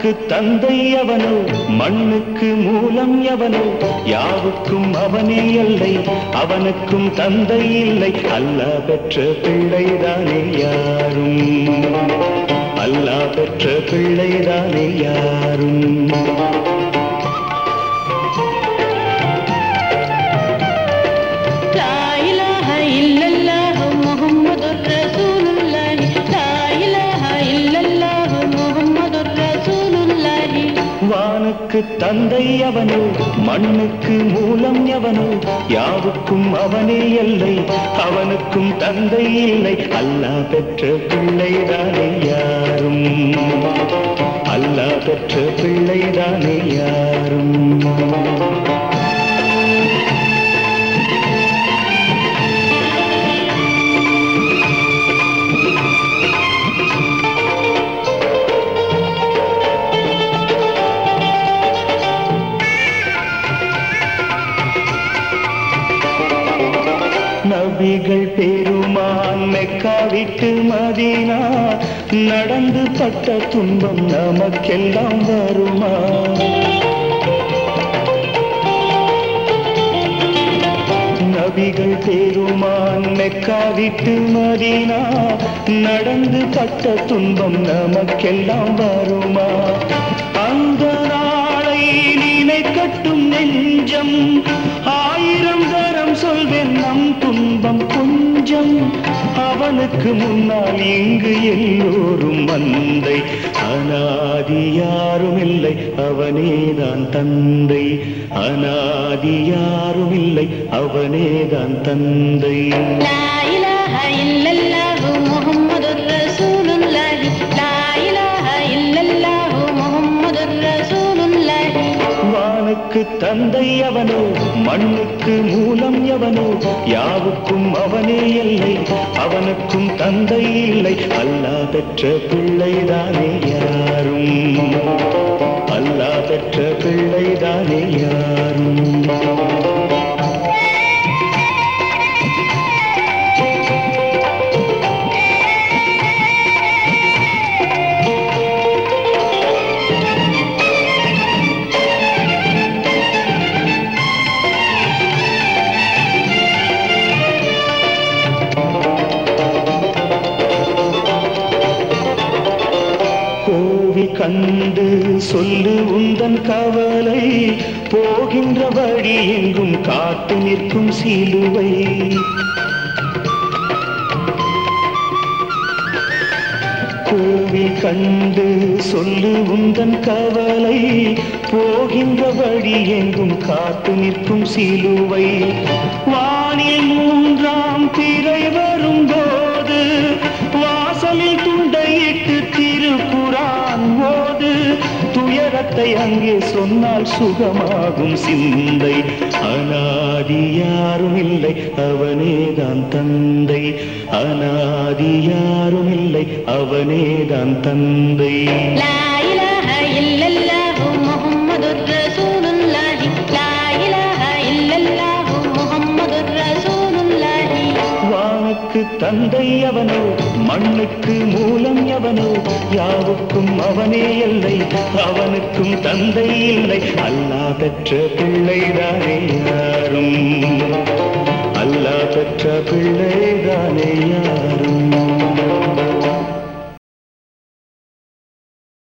வானுக்கு தந்தை அவனோ மண்ணுக்கு மூலம் எவனோ யாவுக்கும் அவனே இல்லை அவனுக்கும் தந்தை இல்லை அல்லா பெற்ற பிள்ளைதானே யாரும் அல்லா பெற்ற பிள்ளைதானே யாரும் لا إله إلا الله محمد رسول الله لا إله إلا الله محمد رسول الله வானுக்கு தந்தை அவனோ மண்ணுக்கு மூலம் எவனோ யாவுக்கும் அவனே இல்லை அவனுக்கும் தந்தை இல்லை அல்லா பெற்ற பிள்ளைதானே யாரும் அல்லா பெற்ற பிள்ளைதானே யாரும் நபிகள் பெருமான் மெக்கா விட்டு மதீனா நடந்து பட்ட துன்பம் நமக்கெல்லாம் வருமா நபிகள் பெருமான் மெக்கா விட்டு மதீனா நடந்து பட்ட துன்பம் நமக்கெல்லாம் வருமா அந்த நாளை நினைக்கட்டும் நெஞ்சம் ஆயிரம் தரம் சொல்வேன் நம் துன்பம் கொஞ்சம் அவனுக்கு முன்னால் இங்கு எல்லோரும் மந்தை அனாதி யாரும் இல்லை அவனேதான் தந்தை அனாதி யாரும் இல்லை அவனேதான் தந்தை لا إله إلا الله محمد رسول الله لا إله إلا الله محمد رسول الله வானுக்கு தந்தை அவனோ மண்ணுக்கு மூலம் எவனோ யாவுக்கும் அவனே இல்லை அவனுக்கும் தந்தை இல்லை அல்லா பெற்ற பிள்ளைதானே யாரும் அல்லா பெற்ற பிள்ளைதானே யாரும் கோவி கண்டு சொல்லு உந்தன் கவலை போகின்ற வழி எங்கும் காத்து நிற்கும் சிலுவை கோவில் கண்டு சொல்லு உந்தன் கவலை போகின்ற வழி எங்கும் காத்து நிற்கும் சிலுவை வானில் மூன்றாம் பிறை வரும்போது வாசலில் துண்டையிட்டு திருக்குறான் ஓது துயரத்தை அங்கே சொன்னால் சுகமாகும் சிந்தை அனாதி யாரும் இல்லை அவனேதான் தந்தை அனாதி யாரும் இல்லை அவனேதான் தந்தை لا إله إلا الله محمد رسول الله لا إله إلا الله محمد رسول الله வானுக்கு தந்தை அவனோ மண்ணுக்கு மூலம் எவனோ யாவுக்கும் அவனே இல்லை அவனுக்கும் தந்தை இல்லை அல்லா பெற்ற பிள்ளைதானே யாரும் அல்லா பெற்ற பிள்ளைதானே யாரும்